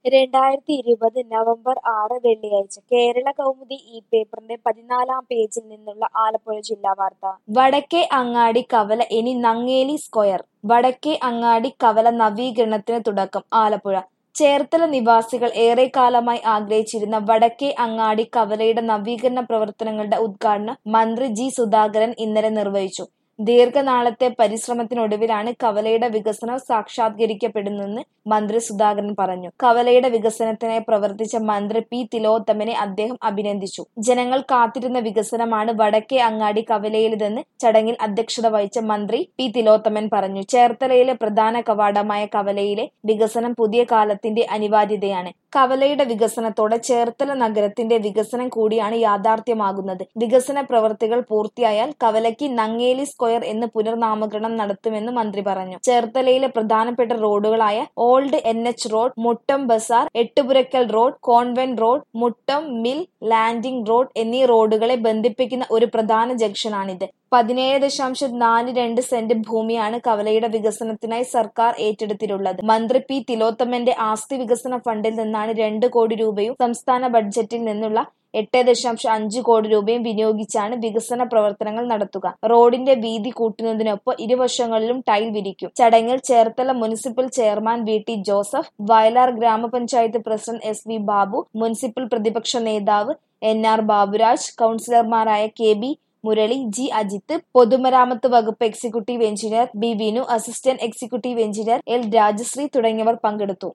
രണ്ടായിരത്തി ഇരുപത് നവംബർ ആറ് വെള്ളിയാഴ്ച കേരള കൗമുദി ഈ പേപ്പറിന്റെ പതിനാലാം പേജിൽ നിന്നുള്ള ആലപ്പുഴ ജില്ലാ വാർത്ത വടക്കേ അങ്ങാടി കവല ഇനി നങ്ങേലി സ്ക്വയർ വടക്കേ അങ്ങാടി കവല നവീകരണത്തിന് തുടക്കം ആലപ്പുഴ ചേർത്തല നിവാസികൾ ഏറെക്കാലമായി ആഗ്രഹിച്ചിരുന്ന വടക്കേ അങ്ങാടി കവലയുടെ നവീകരണ പ്രവർത്തനങ്ങളുടെ ഉദ്ഘാടനം മന്ത്രി ജി സുധാകരൻ ഇന്നലെ നിർവഹിച്ചു ദീർഘനാളത്തെ പരിശ്രമത്തിനൊടുവിലാണ് കവലയുടെ വികസനം സാക്ഷാത്കരിക്കപ്പെടുന്നതെന്ന് മന്ത്രി സുധാകരൻ പറഞ്ഞു കവലയുടെ വികസനത്തിനായി പ്രവർത്തിച്ച മന്ത്രി പി തിലോത്തമനെ അദ്ദേഹം അഭിനന്ദിച്ചു ജനങ്ങൾ കാത്തിരുന്ന വികസനമാണ് വടക്കേ അങ്ങാടി കവലയിലേതെന്ന് ചടങ്ങിൽ അധ്യക്ഷത വഹിച്ച മന്ത്രി പി തിലോത്തമൻ പറഞ്ഞു ചേർത്തലയിലെ പ്രധാന കവാടമായ കവലയിലെ വികസനം പുതിയ കാലത്തിന്റെ അനിവാര്യതയാണ് കവലയുടെ വികസനത്തോടെ ചേർത്തല നഗരത്തിന്റെ വികസനം കൂടിയാണ് യാഥാർത്ഥ്യമാകുന്നത് വികസന പ്രവൃത്തികൾ പൂർത്തിയായാൽ കവലയ്ക്ക് നങ്ങേലി സ്ക്വയർ എന്ന് പുനർനാമകരണം നടത്തുമെന്ന് മന്ത്രി പറഞ്ഞു ചേർത്തലയിലെ പ്രധാനപ്പെട്ട റോഡുകളായ old N H road Muttam Bazaar Ettupurakkal road convent road Muttam mill landing road എന്നീ റോഡുകളെ ബന്ധിപ്പിക്കുന്ന ഒരു പ്രധാന ജംഗ്ഷനാണിത് പതിനേഴ് ദശാംശം നാല് രണ്ട് സെന്റ് ഭൂമിയാണ് കവലയുടെ വികസനത്തിനായി സർക്കാർ ഏറ്റെടുത്തിട്ടുള്ളത് മന്ത്രി പി തിലോത്തമന്റെ ആസ്തി വികസന ഫണ്ടിൽ നിന്നാണ് രണ്ട് കോടി രൂപയും സംസ്ഥാന ബഡ്ജറ്റിൽ നിന്നുള്ള എട്ട് ദശാംശം അഞ്ച് കോടി രൂപയും വിനിയോഗിച്ചാണ് വികസന പ്രവർത്തനങ്ങൾ നടത്തുക റോഡിന്റെ വീതി കൂട്ടുന്നതിനൊപ്പം ഇരുവശങ്ങളിലും ടൈൽ വിരിക്കും ചടങ്ങിൽ Cherthala municipal chairman V T Joseph Vayalar ഗ്രാമപഞ്ചായത്ത് president S V Babu municipal പ്രതിപക്ഷ നേതാവ് എൻ ആർ ബാബുരാജ് കൌൺസിലർമാരായ K B Murali G Ajith പൊതുമരാമത്ത് വകുപ്പ് executive engineer B Vinu assistant executive engineer L Rajashree തുടങ്ങിയവർ പങ്കെടുത്തു